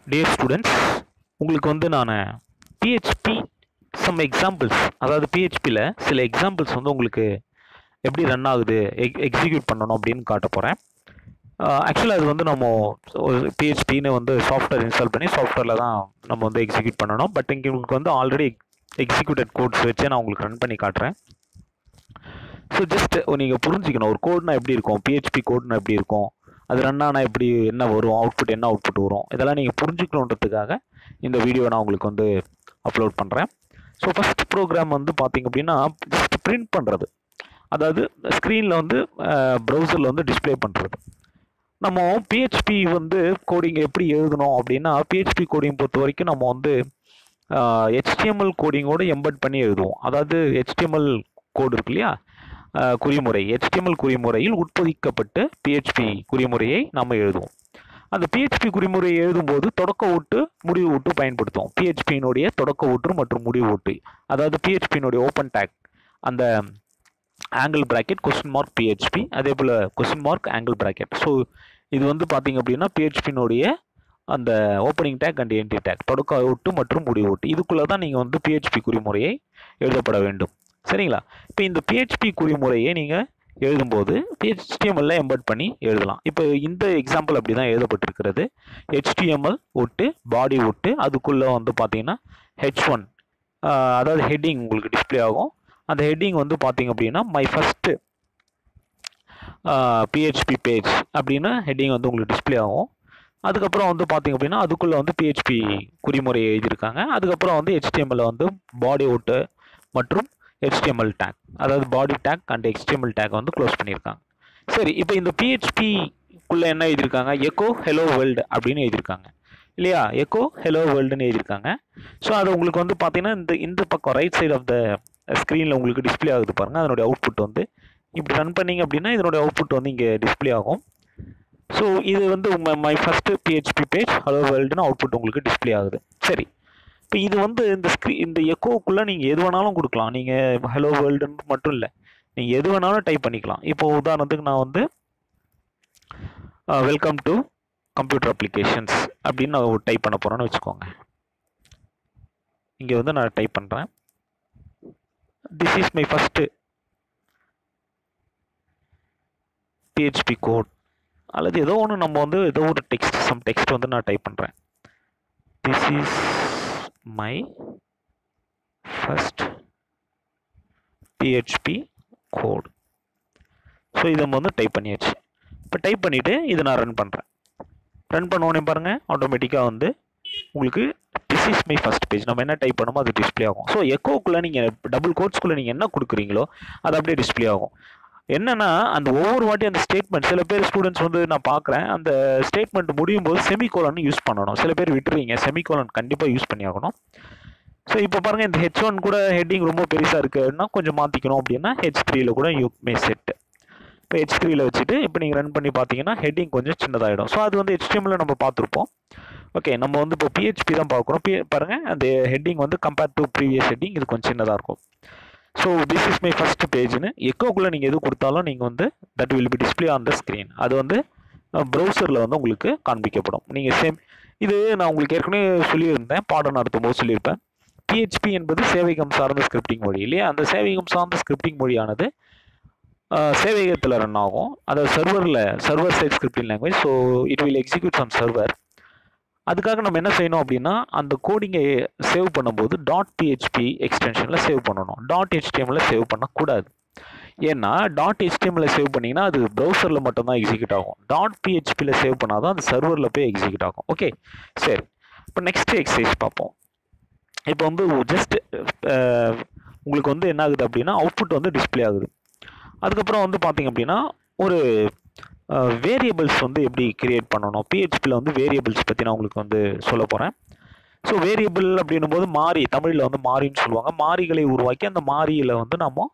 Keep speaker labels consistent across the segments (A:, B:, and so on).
A: dear students உங்களுக்கு வந்து நான் பிஹெச்பி சம் எக்ஸாம்பிள்ஸ் அதாவது பிஹெச்பியில் சில எக்ஸாம்பிள்ஸ் வந்து உங்களுக்கு எப்படி ரன் ஆகுது எக் எக்ஸிக்யூட் பண்ணணும் அப்படின்னு காட்ட போகிறேன் ஆக்சுவலாக அது வந்து நம்ம ஒரு பிஹெச்பின்னு வந்து சாஃப்ட்வேர் இன்ஸ்டால் பண்ணி சாஃப்ட்வேரில் தான் நம்ம வந்து எக்ஸிக்யூட் பண்ணணும் பட் இங்கே உங்களுக்கு வந்து ஆல்ரெடி எக்ஸிக்யூட்டட் கோட்ஸ் வச்சு நான் உங்களுக்கு ரன் பண்ணி காட்டுறேன் ஸோ ஜஸ்ட் நீங்கள் புரிஞ்சுக்கணும் ஒரு கோட்னா எப்படி இருக்கும் பிஹெச்பி கோட்னா எப்படி இருக்கும் அது ரன் ஆனால் எப்படி என்ன வரும் அவுட்புட் என்ன அவுட்புட் வரும் இதெல்லாம் நீங்கள் புரிஞ்சுக்கணுன்றதுக்காக இந்த வீடியோ நான் உங்களுக்கு வந்து அப்லோட் பண்ணுறேன் ஸோ ஃபஸ்ட் ப்ரோக்ராம் வந்து பார்த்தீங்க அப்படின்னா ஜஸ்ட் பிரிண்ட் பண்ணுறது அதாவது ஸ்க்ரீனில் வந்து ப்ரௌசரில் வந்து டிஸ்பிளே பண்ணுறது நம்ம பிஹெச்பி வந்து கோடிங் எப்படி எழுதணும் அப்படின்னா பிஹெச்பி கோடிங் பொறுத்த வரைக்கும் நம்ம வந்து ஹெச்டிஎம்எல் கோடிங்கோடு எம்பட் பண்ணி எழுதுவோம் அதாவது ஹெச்டிஎம்எல் கோடு இருக்கு இல்லையா குறிமுறை ஹெச்டிஎம்எல் குறிமுறையில் உட்பொதிக்கப்பட்டு பிஹெச்பி குறிமுறையை நம்ம எழுதுவோம் அந்த பிஹெச்பி குறிமுறை எழுதும்போது தொடக்க ஓட்டு முடிவு ஓட்டு பயன்படுத்துவோம் பிஹெச்பியினுடைய தொடக்க ஓட்டு மற்றும் முடிவு ஓட்டு அதாவது பிஹெச்பியினுடைய ஓப்பன் டேக் அந்த angle bracket question mark PHP அதே போல் question mark angle bracket so இது வந்து பார்த்தீங்க அப்படின்னா பிஹெச்பியினுடைய அந்த opening tag and end tag தொடக்க ஓட்டு மற்றும் முடிவு ஓட்டு இதுக்குள்ளே தான் நீங்கள் வந்து பிஹெச்பி குறிமுறையை எழுதப்பட வேண்டும் சரிங்களா இப்போ இந்த பிஹெச்பி குறிமுறையை நீங்கள் எழுதும்போது ஹெச்டிஎம்எல்ல எம்பட் பண்ணி எழுதலாம் இப்போ இந்த எக்ஸாம்பிள் அப்படி தான் எழுதப்பட்டிருக்கிறது ஹெச்டிஎம்எல் ஒட்டு பாடி ஒட்டு அதுக்குள்ளே வந்து பார்த்தீங்கன்னா ஹெச் ஒன் அதாவது ஹெட்டிங் உங்களுக்கு டிஸ்பிளே ஆகும் அந்த ஹெட்டிங் வந்து பார்த்தீங்க அப்படின்னா மை ஃபஸ்ட்டு பிஹெச்பி பேஜ் அப்படின்னு ஹெட்டிங் வந்து உங்களுக்கு டிஸ்பிளே ஆகும் அதுக்கப்புறம் வந்து பார்த்தீங்க அப்படின்னா அதுக்குள்ளே வந்து பிஹெச்பி குறிமுறையை எழுதியிருக்காங்க அதுக்கப்புறம் வந்து ஹெச்டிஎம்எல்ல வந்து பாடி ஓட்டு மற்றும் ஹெச்டிஎம்எல் டேக் அதாவது body tag and HTML tag வந்து க்ளோஸ் பண்ணியிருக்காங்க சரி இப்போ இந்த பிஹெச்பிக்குள்ளே என்ன எழுதியிருக்காங்க எக்கோ ஹெலோ வேர்ல்டு அப்படின்னு எழுதியிருக்காங்க இல்லையா எக்கோ ஹெலோ வேர்ல்டுன்னு எழுதியிருக்காங்க ஸோ அது உங்களுக்கு வந்து பார்த்தீங்கன்னா இந்த இந்த பக்கம் ரைட் சைடு ஆஃப் த ஸ்க்ரீனில் உங்களுக்கு டிஸ்பிளே ஆகுது பாருங்கள் அதனுடைய அவுட்புட் வந்து இப்படி ரன் பண்ணிங்க அப்படின்னா இதனுடைய அவுட்புட் வந்து இங்கே டிஸ்பிளே ஆகும் ஸோ இது வந்து உங்கள் my first PHP page hello வேர்ல்டுன்னு அவுட்புட் உங்களுக்கு டிஸ்பிளே ஆகுது சரி இப்போ இது வந்து இந்த ஸ்க்ரீ இந்த எக்கோக்குள்ளே நீங்கள் எது வேணாலும் கொடுக்கலாம் நீங்கள் ஹலோ வேர்ல்டுன்னு மட்டும் இல்லை நீங்கள் எது வேணாலும் டைப் பண்ணிக்கலாம் இப்போ உதாரணத்துக்கு நான் வந்து வெல்கம் டு கம்ப்யூட்டர் அப்ளிகேஷன்ஸ் அப்படின்னு நான் டைப் பண்ண போகிறேன்னு வச்சுக்கோங்க இங்கே வந்து நான் டைப் பண்ணுறேன் this is my first PHP code அல்லது ஏதோ ஒன்று நம்ம வந்து ஏதோ ஒரு டெக்ஸ்ட் சம் டெக்ஸ்ட் வந்து நான் டைப் பண்ணுறேன் this is my first PHP code so இதை நம்ம வந்து டைப் பண்ணியாச்சு இப்போ டைப் பண்ணிவிட்டு இதை நான் ரன் பண்ணுறேன் ரன் பண்ணோடனே பாருங்கள் ஆட்டோமேட்டிக்காக வந்து உங்களுக்கு this is my first page நம்ம என்ன டைப் பண்ணமோ அது டிஸ்பிளே ஆகும் ஸோ எக்கோக்குள்ளே நீங்கள் டபுள் கோட்ஸ்குள்ளே நீங்கள் என்ன கொடுக்குறீங்களோ அது அப்படியே டிஸ்பிளே ஆகும் என்னன்னா அந்த ஒவ்வொரு வாட்டி அந்த ஸ்டேட்மெண்ட் சில பேர் ஸ்டூடெண்ட்ஸ் வந்து நான் பார்க்குறேன் அந்த ஸ்டேட்மெண்ட் முடியும் போது செமிகோலன் யூஸ் பண்ணணும் சில பேர் விட்டுறீங்க செமிகோலன் கண்டிப்பாக யூஸ் பண்ணி ஆகணும் ஸோ இப்போ பாருங்கள் இந்த ஹெச் ஒன் கூட ஹெட்டிங் ரொம்ப பெருசாக இருக்குன்னா கொஞ்சம் மாற்றிக்கணும் அப்படின்னா ஹெச் த்ரீல கூட யூ மே செட்டு இப்போ ஹெச் த்ரீல வச்சுட்டு இப்போ நீங்கள் ரன் பண்ணி பார்த்தீங்கன்னா ஹெட்டிங் கொஞ்சம் சின்னதாகிடும் ஸோ அது வந்து ஹெச்டிஎம்ல நம்ம பார்த்துருப்போம் ஓகே நம்ம வந்து இப்போ பிஹெச்பி தான் பார்க்குறோம் பி பாருங்கள் அந்த ஹெட்டிங் வந்து கம்பேர் டு ப்ரீவியஸ் ஹெட்டிங் இது கொஞ்சம் சின்னதாக இருக்கும் so this is my first பேஜ்னு எக்கோக்குள்ளே நீங்கள் எது கொடுத்தாலும் நீங்கள் வந்து that will be display on the screen அது வந்து ப்ரௌசரில் வந்து உங்களுக்கு காண்பிக்கப்படும் நீங்கள் சேம் இது நான் உங்களுக்கு ஏற்கனவே சொல்லியிருந்தேன் பாடம் நடத்தும் போது சொல்லியிருப்பேன் பிஹெச்பி என்பது சேவைகம் சார்ந்த ஸ்கிரிப்டிங் மொழி இல்லையா அந்த சேவைகம் சார்ந்த ஸ்கிரிப்டிங் மொழியானது சேவையகத்தில் ரன் ஆகும் அதாவது சர்வரில் server side scripting language so it will execute on server அதுக்காக நம்ம என்ன செய்யணும் அப்படின்னா அந்த கோடிங்கை சேவ் பண்ணும்போது டாட் பிஹெச்பி எக்ஸ்டென்ஷனில் சேவ் பண்ணணும் டாட் ஹெச்டிஎம்ல சேவ் பண்ணக்கூடாது ஏன்னா டாட் ஹெச்டிஎம்ல சேவ் பண்ணிங்கன்னா அது ப்ரௌசரில் மட்டும்தான் எக்ஸிக்யூட் ஆகும் டாட் பிஹெச்பியில் சேவ் பண்ணால் தான் அது சர்வரில் போய் எக்ஸிக்யூட் ஆகும் ஓகே சரி இப்போ நெக்ஸ்ட் எக்ஸசைஸ் பார்ப்போம் இப்போ வந்து ஜஸ்ட் உங்களுக்கு வந்து என்ன ஆகுது அப்படின்னா அவுட்புட் வந்து டிஸ்பிளே ஆகுது அதுக்கப்புறம் வந்து பார்த்தீங்க அப்படின்னா ஒரு வேரியபிள்ஸ் வந்து எப்படி கிரியேட் பண்ணணும் பிஹெச்பியில் வந்து வேரியபிள்ஸ் பற்றி நான் உங்களுக்கு வந்து சொல்ல போகிறேன் ஸோ வேரியபிள் அப்படின்னும் போது மாறி தமிழில் வந்து மாறின்னு சொல்லுவாங்க மாறிகளை உருவாக்கி அந்த மாறியில் வந்து நம்ம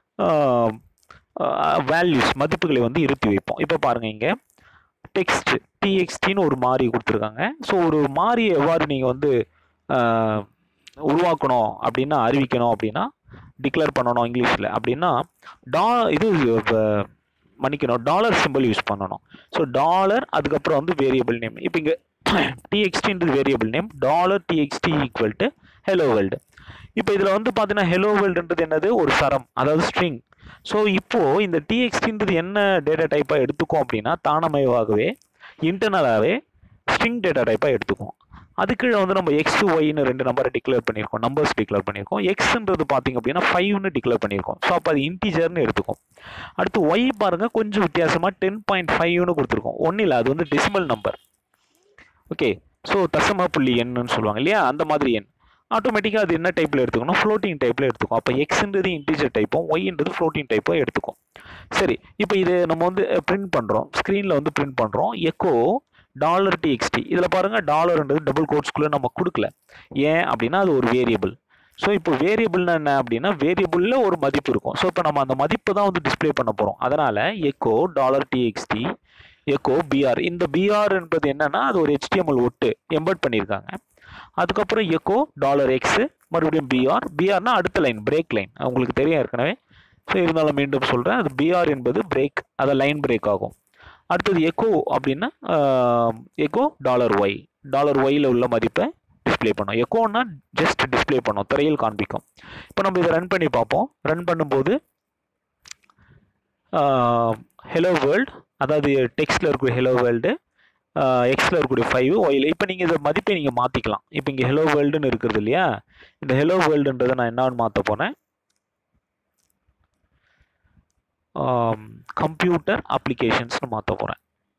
A: வேல்யூஸ் மதிப்புகளை வந்து இருத்தி வைப்போம் இப்போ பாருங்கள் இங்கே டெக்ஸ்ட் டிஎக்ஸ்டின்னு ஒரு மாறி கொடுத்துருக்காங்க ஸோ ஒரு மாறியை எவ்வாறு நீங்கள் வந்து உருவாக்கணும் அப்படின்னா அறிவிக்கணும் அப்படின்னா டிக்ளேர் பண்ணணும் இங்கிலீஷில் அப்படின்னா டா இது மன்னிக்கணும் டாலர் சிம்பிள் யூஸ் பண்ணணும் ஸோ டாலர் அதுக்கப்புறம் வந்து வேரியபிள் நேம் இப்போ இங்கே டிஎக்ஸ்டின்றது variable name dollar TXT equal to hello world இப்போ இதில் வந்து பார்த்தீங்கன்னா ஹெலோ வேர்ல்டுன்றது என்னது ஒரு சரம் அதாவது ஸ்ட்ரிங் ஸோ இப்போது இந்த டிஎக்ஸ்டின்றது என்ன டேட்டா டைப்பாக எடுத்துக்கும் அப்படின்னா தானமயவாகவே இன்டர்னலாகவே ஸ்ட்ரிங் டேட்டா டைப்பாக எடுத்துக்கும் அது கீழே வந்து நம்ம எக்ஸ் ஒய்னு ரெண்டு நம்பரை டிக்ளேர் பண்ணியிருக்கோம் நம்பர்ஸ் டிக்ளேர் பண்ணியிருக்கோம் எக்ஸ்ன்றது பார்த்தீங்க அப்படின்னா ஃபைவ்னு டிக்ளேர் பண்ணியிருக்கோம் ஸோ அப்போ அது இன்டீஜர்னு எடுத்துக்கும் அடுத்து ஒய் பாருங்கள் கொஞ்சம் வித்தியாசமாக டென் பாயிண்ட் ஃபைவ்னு கொடுத்துருக்கோம் ஒன்றும் இல்லை அது வந்து டெசிமல் நம்பர் ஓகே ஸோ தசம புள்ளி எண்ணுன்னு சொல்லுவாங்க இல்லையா அந்த மாதிரி எண் ஆட்டோமேட்டிக்காக அது என்ன டைப்பில் எடுத்துக்கணும் ஃப்ளோட்டிங் டைப்பில் எடுத்துக்கும் அப்போ எக்ஸ்ன்றது இன்டீஜர் டைப்பும் ஒய்ன்றது ஃப்ளோட்டிங் டைப்பும் எடுத்துக்கும் சரி இப்போ இது நம்ம வந்து பிரிண்ட் பண்ணுறோம் ஸ்க்ரீனில் வந்து பிரிண்ட் பண்ணுறோம் எக்கோ டாலர் டிஎக்ஸ்டி இதில் பாருங்கள் டாலர்ன்றது டபுள் கோட்ஸ்குள்ளே நம்ம கொடுக்கல ஏன் அப்படின்னா அது ஒரு வேரியபிள் ஸோ இப்போ வேரியபிள்னா என்ன அப்படின்னா வேரியபிளில் ஒரு மதிப்பு இருக்கும் ஸோ இப்போ நம்ம அந்த மதிப்பை தான் வந்து டிஸ்ப்ளே பண்ண போகிறோம் அதனால் echo dollar TXT echo BR இந்த பிஆர் என்பது என்னன்னா அது ஒரு HTML ஒட்டு எம்பர்ட் பண்ணியிருக்காங்க அதுக்கப்புறம் எக்கோ டாலர் எக்ஸு மறுபடியும் பிஆர் பிஆர்னா அடுத்த லைன் பிரேக் லைன் உங்களுக்கு தெரியும் ஏற்கனவே ஸோ இருந்தாலும் மீண்டும் சொல்கிறேன் அது பிஆர் என்பது பிரேக் அதை லைன் பிரேக் ஆகும் அடுத்தது எக்கோ அப்படின்னா எக்கோ டாலர் ஒய் டாலர் ஒயில் உள்ள மதிப்பை டிஸ்ப்ளே பண்ணும் எக்கோன்னா ஜஸ்ட் டிஸ்ப்ளே பண்ணும் திரையில் காண்பிக்கும் இப்போ நம்ம இதை ரன் பண்ணி பார்ப்போம் ரன் பண்ணும்போது ஹலோ வேர்ல்ட் அதாவது டெக்ஸ்ட்டில் இருக்கக்கூடிய ஹலோ வேர்ல்டு எக்ஸில் இருக்கக்கூடிய ஃபைவ் ஒயில் இப்போ நீங்கள் இதை மதிப்பை நீங்கள் மாற்றிக்கலாம் இப்போ இங்கே ஹலோ வேர்ல்டுன்னு இருக்கிறது இல்லையா இந்த ஹலோ வேர்ல்டுன்றதை நான் என்னன்னு மாற்ற போனேன் கம்ப்யூட்டர் அப்ளிகேஷன்ஸ்னு மாற்ற போகிறேன்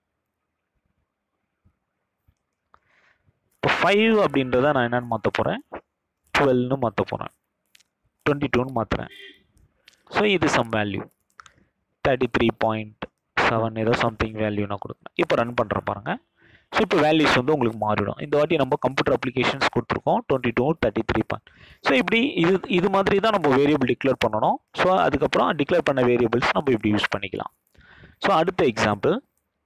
A: இப்போ ஃபைவ் அப்படின்றத நான் என்னென்னு மாற்ற போகிறேன் டுவெல்னு மாற்ற போகிறேன் டுவெண்ட்டி டூன்னு மாற்றுறேன் ஸோ இது some value thirty three point seven ஏதோ சம்திங் வேல்யூ நான் கொடுக்குறேன் இப்போ ரன் பண்ணுறேன் பாருங்கள் ஸோ இப்போ வேல்யூஸ் வந்து உங்களுக்கு மாறிடும் இந்த வாட்டி நம்ம கம்ப்யூட்டர் அப்ளிகேஷன்ஸ் கொடுத்துருக்கோம் twenty two thirty three point so இப்படி இது இது மாதிரி தான் நம்ம வேரியபிள் டிக்ளேர் பண்ணணும் ஸோ அதுக்கப்புறம் டிக்ளேர் பண்ண வேரியபிள்ஸ் நம்ம இப்படி யூஸ் பண்ணிக்கலாம் ஸோ அடுத்த எக்ஸாம்பிள்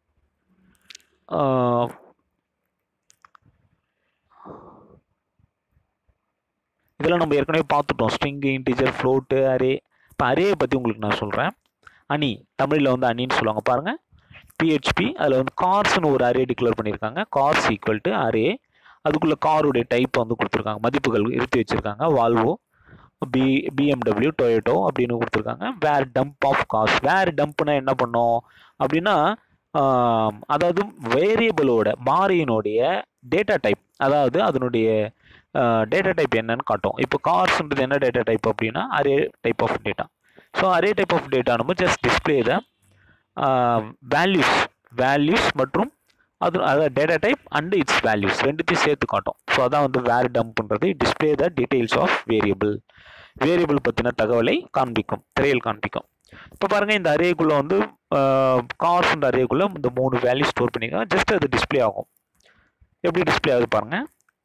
A: இதெல்லாம் நம்ம ஏற்கனவே பார்த்துட்டோம் ஸ்ட்ரிங்கு இன்டீஜர் ஃப்ளோட்டு அரே இப்போ அரேயை பற்றி உங்களுக்கு நான் சொல்கிறேன் அணி தமிழில் வந்து அணின்னு சொல்லுவாங்க பாருங்கள் பிஹெச்பி அதில் வந்து கார்ஸ்னு ஒரு அரே டிக்ளேர் பண்ணியிருக்காங்க கார்ஸ் ஈக்குவல் டு அரே அதுக்குள்ளே காருடைய டைப் வந்து கொடுத்துருக்காங்க மதிப்புகள் இருத்தி வச்சுருக்காங்க வால்வோ பி பிஎம்டபிள்யூ டொயோட்டோ அப்படின்னு கொடுத்துருக்காங்க var dump of cars var டம்ப்னா என்ன பண்ணோம் அப்படின்னா அதாவது வேரியபிளோட மாறியினுடைய டேட்டா டைப் அதாவது அதனுடைய டேட்டா டைப் என்னன்னு காட்டும் இப்போ கார்ஸ்ன்றது என்ன டேட்டா டைப் அப்படின்னா array type of data so array type of data நம்ம just display the values values மற்றும் அது அதாவது data type and its values ரெண்டுத்தையும் சேர்த்து காட்டும் ஸோ அதான் வந்து வேர் டம்ப்ன்றது display the details of variable variable பற்றின தகவலை காண்பிக்கும் திரையில் காண்பிக்கும் இப்போ பாருங்கள் இந்த அரேக்குள்ளே வந்து கார்ஸ்ன்ற அரேக்குள்ளே இந்த மூணு வேல்யூ ஸ்டோர் பண்ணிக்கலாம் ஜஸ்ட் அது டிஸ்பிளே ஆகும் எப்படி டிஸ்பிளே ஆகுது பாருங்கள்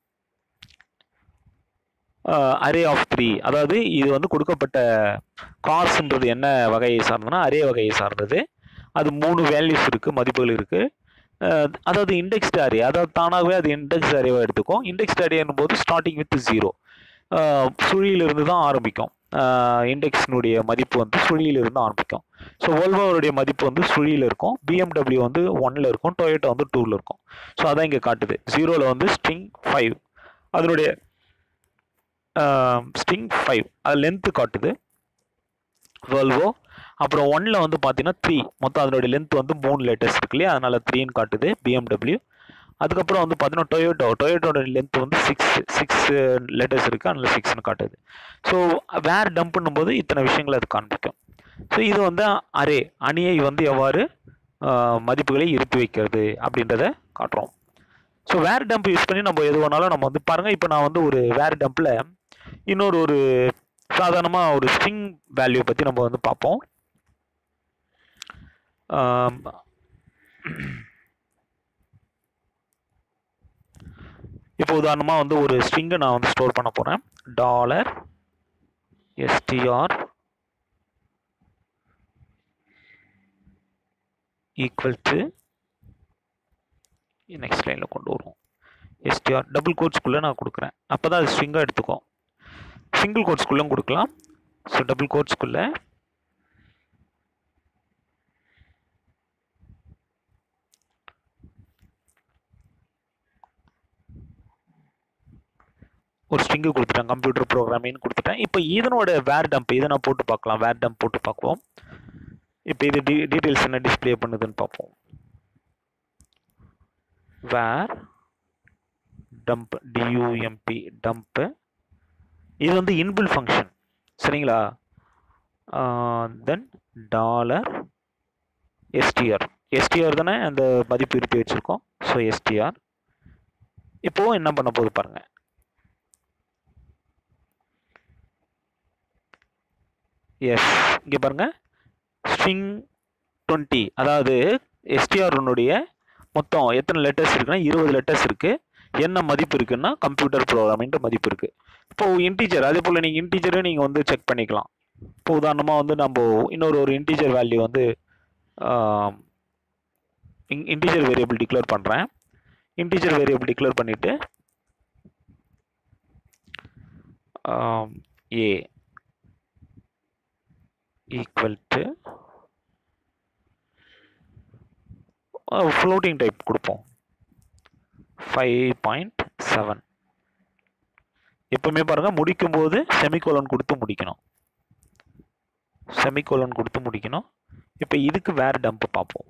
A: அரே ஆஃப் த்ரீ அதாவது இது வந்து கொடுக்கப்பட்ட கார்ஸ்ன்றது என்ன வகையை சார்ந்ததுன்னா அரே வகையை சார்ந்தது அது மூணு வேல்யூஸ் இருக்குது மதிப்புகள் இருக்குது அதாவது இண்டெக்ஸ்டு அரே அதாவது தானாகவே அது இண்டெக்ஸ் அரேவாக எடுத்துக்கும் இண்டெக்ஸ்டு அரேன்னும் போது ஸ்டார்டிங் வித் ஜீரோ சுழியிலிருந்து தான் ஆரம்பிக்கும் இண்டெக்ஸினுடைய மதிப்பு வந்து சுழியிலிருந்து ஆரம்பிக்கும் ஸோ ஓல்வோருடைய மதிப்பு வந்து சுழியில் இருக்கும் பிஎம்டபிள்யூ வந்து ஒன்னில் இருக்கும் டொயோட்டோ வந்து டூவில் இருக்கும் ஸோ அதான் இங்கே காட்டுது ஜீரோவில் வந்து ஸ்ட்ரிங் ஃபைவ் அதனுடைய ஸ்ட்ரிங் ஃபைவ் அது லென்த்து காட்டுது வேல்வோ அப்புறம் ஒன்னில் வந்து பார்த்தீங்கன்னா த்ரீ மொத்தம் அதனுடைய லென்த் வந்து மூணு லேட்டஸ்ட் இருக்கு இல்லையா அதனால் த்ரீன்னு காட்டுது பிஎம்டபிள்யூ அதுக்கப்புறம் வந்து பார்த்தீங்கன்னா டொயோட்டோ டொயோட்டோட லென்த் வந்து சிக்ஸ் சிக்ஸ் லெட்டர்ஸ் இருக்குது அதனால் சிக்ஸ்னு காட்டுது ஸோ வேர் டம்ப்னும் போது இத்தனை விஷயங்களை அது காண்பிக்கும் ஸோ இது வந்து அரே அணியை வந்து எவ்வாறு மதிப்புகளை இருத்தி வைக்கிறது அப்படின்றத காட்டுறோம் ஸோ வேர் டம்ப் யூஸ் பண்ணி நம்ம எது வேணாலும் நம்ம வந்து பாருங்கள் இப்போ நான் வந்து ஒரு வேர் டம்பில் இன்னொரு ஒரு சாதாரணமாக ஒரு ஸ்ட்ரிங் வேல்யூ பற்றி நம்ம வந்து பார்ப்போம் இப்போ உதாரணமாக வந்து ஒரு ஸ்ட்ரிங்கை நான் வந்து ஸ்டோர் பண்ண போகிறேன் dollar STR equal to next லைனில் கொண்டு வருவோம் எஸ்டிஆர் டபுள் கோட்ஸ்குள்ளே நான் கொடுக்குறேன் அப்போ தான் அது ஸ்ட்ரிங்காக எடுத்துக்கும் சிங்கிள் கோட்ஸ்குள்ளே கொடுக்கலாம் ஸோ டபுள் கோட்ஸ்குள்ளே ஒரு ஸ்ட்ரிங்கு கொடுத்துட்டேன் கம்ப்யூட்டர் ப்ரோக்ராமிங்னு கொடுத்துட்டேன் இப்போ இதனோட வேர் டம்ப் இதை நான் போட்டு பார்க்கலாம் வேர் டம்ப் போட்டு பார்ப்போம் இப்போ இது டீ டீட்டெயில்ஸ் என்ன டிஸ்ப்ளே பண்ணுதுன்னு பார்ப்போம் வேர் டம்ப் டியூஎம்பி டம்ப்பு இது வந்து இன்பில் ஃபங்க்ஷன் சரிங்களா தென் டாலர் எஸ்டிஆர் எஸ்டிஆர் தானே அந்த மதிப்பு இருத்தி வச்சுருக்கோம் ஸோ எஸ்டிஆர் இப்போது என்ன பண்ண போகுது பாருங்கள் எஸ் இங்கே பாருங்கள் ஸ்ட்ரிங் டுவெண்ட்டி அதாவது எஸ்டிஆர்னுடைய மொத்தம் எத்தனை லெட்டர்ஸ் இருக்குன்னா இருபது லெட்டர்ஸ் இருக்குது என்ன மதிப்பு இருக்குன்னா கம்ப்யூட்டர் ப்ரோக்ராமின்ற மதிப்பு இருக்குது இப்போ இன்டீஜர் அதே போல் நீங்கள் இன்டீஜரை நீங்கள் வந்து செக் பண்ணிக்கலாம் இப்போ உதாரணமாக வந்து நம்ம இன்னொரு ஒரு இன்டீஜர் வேல்யூ வந்து இன்டீஜர் வேரியபிள் டிக்ளேர் பண்ணுறேன் இன்டீஜர் வேரியபிள் டிக்ளேர் பண்ணிவிட்டு A equal to floating type கொடுப்போம் ஃபைவ் பாயிண்ட் செவன் எப்பவுமே பாருங்கள் முடிக்கும்போது செமிகோலன் கொடுத்து முடிக்கணும் செமிகோலன் கொடுத்து முடிக்கணும் இப்போ இதுக்கு வேர் டம்ப் பார்ப்போம்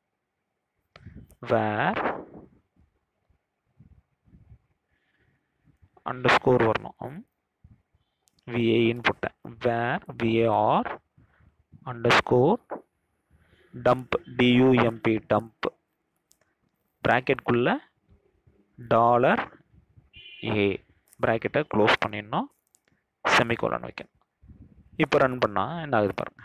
A: வேர் அண்டர் ஸ்கோர் வரணும் விஏன்னு போட்டேன் var VAR underscore dump DUMP dump ப்ராக்கெட்குள்ளே டாலர் ஏ ப்ராக்கெட்டை க்ளோஸ் பண்ணிடணும் செமிகோலன் வைக்கணும் இப்போ ரன் பண்ணால் என்ன ஆகுது பாருங்கள்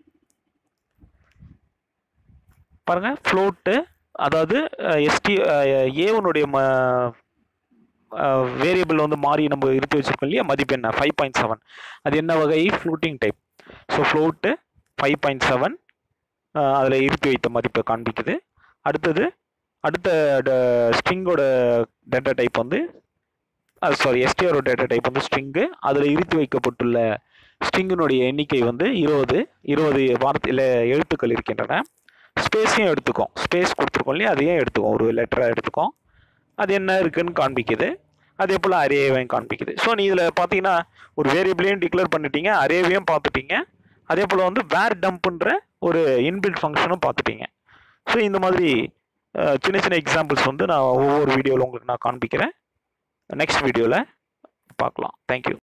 A: பாருங்கள் ஃப்ளோட்டு அதாவது எஸ்டி ஏவனுடைய ம வேரியபிள் வந்து மாறி நம்ம இருத்தி வச்சிருக்கோம் இல்லையா மதிப்பு என்ன ஃபைவ் பாயிண்ட் செவன் அது என்ன வகை floating type so float five point seven அதில் இருத்தி வைத்த மதிப்பை காண்பிக்குது அடுத்தது அடுத்த ஸ்ட்ரிங்கோட டேட்டா டைப் வந்து சாரி எஸ்டிஆரோட டேட்டா டைப் வந்து ஸ்ட்ரிங்கு அதில் இருத்தி வைக்கப்பட்டுள்ள ஸ்ட்ரிங்கினுடைய எண்ணிக்கை வந்து இருபது இருபது வார்த்தையில் எழுத்துக்கள் இருக்கின்றன ஸ்பேஸையும் எடுத்துக்கும் ஸ்பேஸ் கொடுத்துருக்கோம் இல்லையா அதையும் எடுத்துக்கும் ஒரு லெட்டராக எடுத்துக்கும் அது என்ன இருக்குன்னு காண்பிக்குது அதே போல் அரேவையும் காண்பிக்குது ஸோ நீ இதில் பார்த்தீங்கன்னா ஒரு வேரியபிளையும் டிக்ளேர் பண்ணிட்டீங்க அரேவையும் பார்த்துட்டீங்க அதே போல் வந்து வேர் டம்ப்புன்ற ஒரு இன்பில்ட் ஃபங்க்ஷனும் பார்த்துட்டீங்க ஸோ இந்த மாதிரி சின்ன சின்ன எக்ஸாம்பிள்ஸ் வந்து நான் ஒவ்வொரு வீடியோவில் உங்களுக்கு நான் காண்பிக்கிறேன் நெக்ஸ்ட் வீடியோவில் பார்க்கலாம் தேங்க்யூ